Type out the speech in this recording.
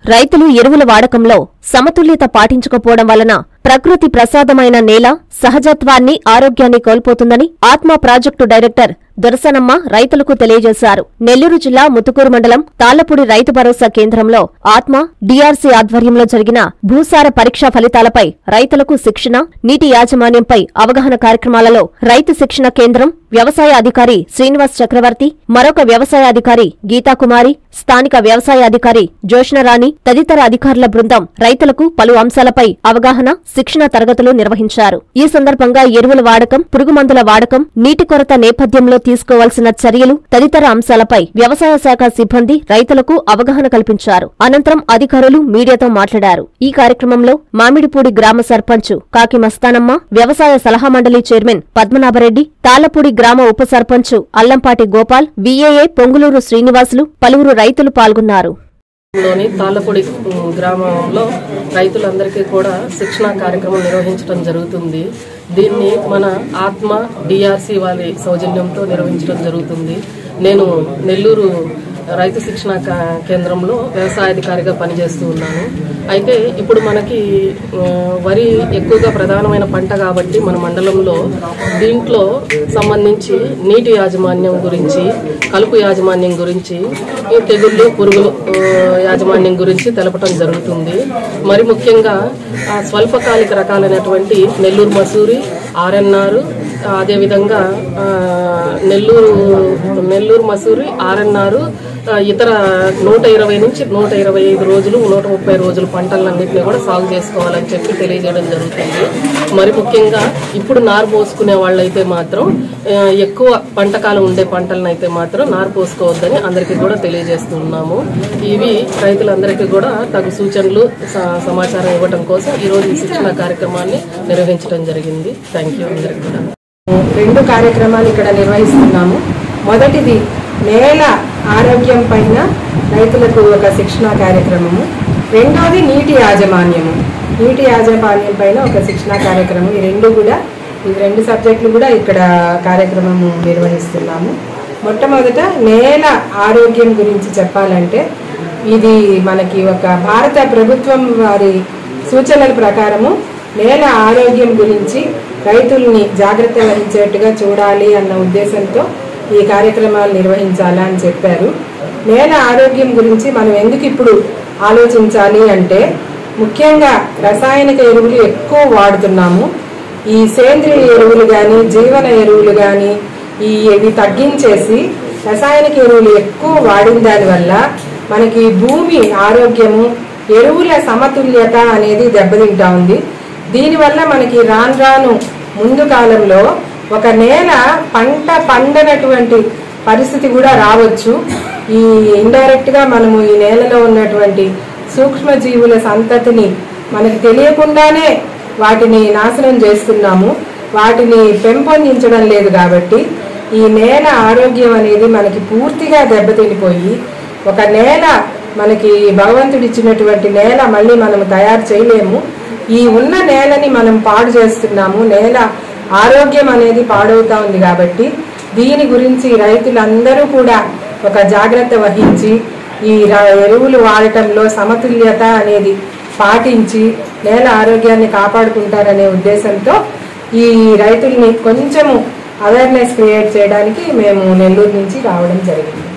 రైతులు ఎరువుల వాడకంలో సమతుల్యత పాటించకపోవడం వలన ప్రకృతి ప్రసాదమైన నేల సహజత్వాన్ని ఆరోగ్యాన్ని కోల్పోతుందని ఆత్మ ప్రాజెక్టు డైరెక్టర్ దొరసనమ్మ రైతులకు తెలియజేశారు నెల్లూరు జిల్లా ముతుకూరు మండలం తాళ్లపూడి రైతు భరోసా కేంద్రంలో ఆత్మ డీఆర్సీ ఆధ్వర్యంలో జరిగిన భూసార పరీక్షా ఫలితాలపై రైతులకు శిక్షణ నీటి యాజమాన్యంపై అవగాహన కార్యక్రమాలలో రైతు శిక్షణ కేంద్రం వ్యవసాయ అధికారి శ్రీనివాస్ చక్రవర్తి మరొక వ్యవసాయ అధికారి గీతాకుమారి స్థానిక వ్యవసాయ అధికారి జోష్నరాణి తదితర అధికారుల బృందం రైతులకు పలు అంశాలపై అవగాహన శిక్షణ తరగతులు నిర్వహించారు ఈ సందర్భంగా ఎరువుల వాడకం పురుగుమందుల వాడకం నీటి కొరత నేపథ్యంలో తీసుకోవాల్సిన చర్యలు తదితర అంశాలపై వ్యవసాయ శాఖ సిబ్బంది రైతులకు అవగాహన కల్పించారు అనంతరం అధికారులు మీడియాతో మాట్లాడారు ఈ కార్యక్రమంలో మామిడిపూడి గ్రామ సర్పంచ్ కాకి మస్తానమ్మ వ్యవసాయ సలహా మండలి చైర్మన్ పద్మనాభరెడ్డి తాళ్లపూడి గ్రామ ఉప సర్పంచ్ అల్లంపాటి గోపాల్ విఏఏ పొంగులూరు శ్రీనివాసులు పలువురు రైతులు పాల్గొన్నారు లోని తాళ్లపూడి ఉమ్, గ్రామంలో రైతులందరికీ కూడా శిక్షణ కార్యక్రమం నిర్వహించడం జరుగుతుంది దీన్ని మన ఆత్మ డిఆర్సి వారి సౌజన్యంతో నిర్వహించడం జరుగుతుంది నేను నెల్లూరు రైతు శిక్షణ కా- కేంద్రంలో వ్యవసాయాధికారిగా పనిచేస్తూ ఉన్నాను అయితే ఇప్పుడు మనకి ఆ, వరి ఎక్కువగా ప్రధానమైన పంట కాబట్టి మన మండలంలో దీంట్లో సంబంధించి నీటి యాజమాన్యం గురించి కలుపు యాజమాన్యం గురించి ఈ తెగుళ్ళు పురుగులు ఆ, యాజమాన్యం గురించి తెలపడం జరుగుతుంది మరి ముఖ్యంగా ఆ, స్వల్పకాలిక రకాలైనటువంటి నెల్లూరు మసూరి ఆర్ఎన్ఆర్ అదేవిధంగా ఆ, నెల్లూరు నెల్లూరు మసూరి ఆర్ఎన్ఆర్ ఇతర నూట ఇరవై నుంచి నూట ఇరవై ఐదు రోజులు నూట ముప్పై రోజులు పంటలన్నింటినీ కూడా సాగు చేసుకోవాలని చెప్పి తెలియజేయడం జరుగుతుంది మరి ముఖ్యంగా ఇప్పుడు నారు పోసుకునే వాళ్ళైతే మాత్రం ఆ, ఎక్కువ పంటకాలం ఉండే పంటలను అయితే మాత్రం నారు పోసుకోవద్దని అందరికీ కూడా తెలియజేస్తున్నాము ఇవి రైతులందరికీ కూడా తగు సూచనలు స- సమాచారం ఇవ్వడం కోసం ఈరోజు ఈ శిక్షణ కార్యక్రమాన్ని నిర్వహించడం జరిగింది థ్యాంక్ యూ అందరికీ కూడా రెండు కార్యక్రమాలు ఇక్కడ నిర్వహిస్తున్నాము మొదటిది నేల ఆరోగ్యం పైన రైతులకు ఒక శిక్షణ కార్యక్రమము రెండోది నీటి యాజమాన్యము నీటి యాజమాన్యం పైన ఒక శిక్షణ కార్యక్రమం ఈ రెండు కూడా ఈ రెండు సబ్జెక్టులు కూడా ఇక్కడ కార్యక్రమము నిర్వహిస్తున్నాము మొట్టమొదట నేల ఆరోగ్యం గురించి చెప్పాలంటే ఇది మనకి ఒక భారత ప్రభుత్వం వారి సూచనల ప్రకారము నేల ఆరోగ్యం గురించి రైతుల్ని జాగ్రత్త వహించేట్టుగా చూడాలి అన్న ఉద్దేశంతో ఈ కార్యక్రమాలు నిర్వహించాలా అని చెప్పారు నేల ఆరోగ్యం గురించి మనం ఎందుకు ఇప్పుడు ఆలోచించాలి అంటే ముఖ్యంగా రసాయనిక ఎరువులు ఎక్కువ వాడుతున్నాము ఈ సేంద్రియ ఎరువులు కానీ జీవన ఎరువులు కానీ ఈ ఇవి తగ్గించేసి రసాయనిక ఎరువులు ఎక్కువ వాడిన దానివల్ల మనకి భూమి ఆరోగ్యము ఎరువుల సమతుల్యత అనేది దెబ్బతింటా ఉంది దీనివల్ల మనకి రాను రాను ముందు కాలంలో ఒక నేల పంట పండనటువంటి పరిస్థితి కూడా రావచ్చు ఈ ఇండైరెక్ట్ గా మనము ఈ నేలలో ఉన్నటువంటి సూక్ష్మజీవుల సంతతిని మనకి తెలియకుండానే వాటిని నాశనం చేస్తున్నాము వాటిని పెంపొందించడం లేదు కాబట్టి ఈ నేల ఆరోగ్యం అనేది మనకి పూర్తిగా దెబ్బతినిపోయి ఒక నేల మనకి భగవంతుడు ఇచ్చినటువంటి నేల మళ్ళీ మనం తయారు చేయలేము ఈ ఉన్న నేలని మనం పాడు చేస్తున్నాము నేల ఆరోగ్యం అనేది పాడవుతా ఉంది కాబట్టి దీని గురించి రైతులందరూ కూడా ఒక జాగ్రత్త వహించి ఈ ర- ఎరువులు వాడటంలో సమతుల్యత అనేది పాటించి నేల ఆరోగ్యాన్ని కాపాడుకుంటారనే ఉద్దేశంతో ఈ రైతుల్ని కొంచెము అవేర్నెస్ క్రియేట్ చేయడానికి మేము నెల్లూరు నుంచి రావడం జరిగింది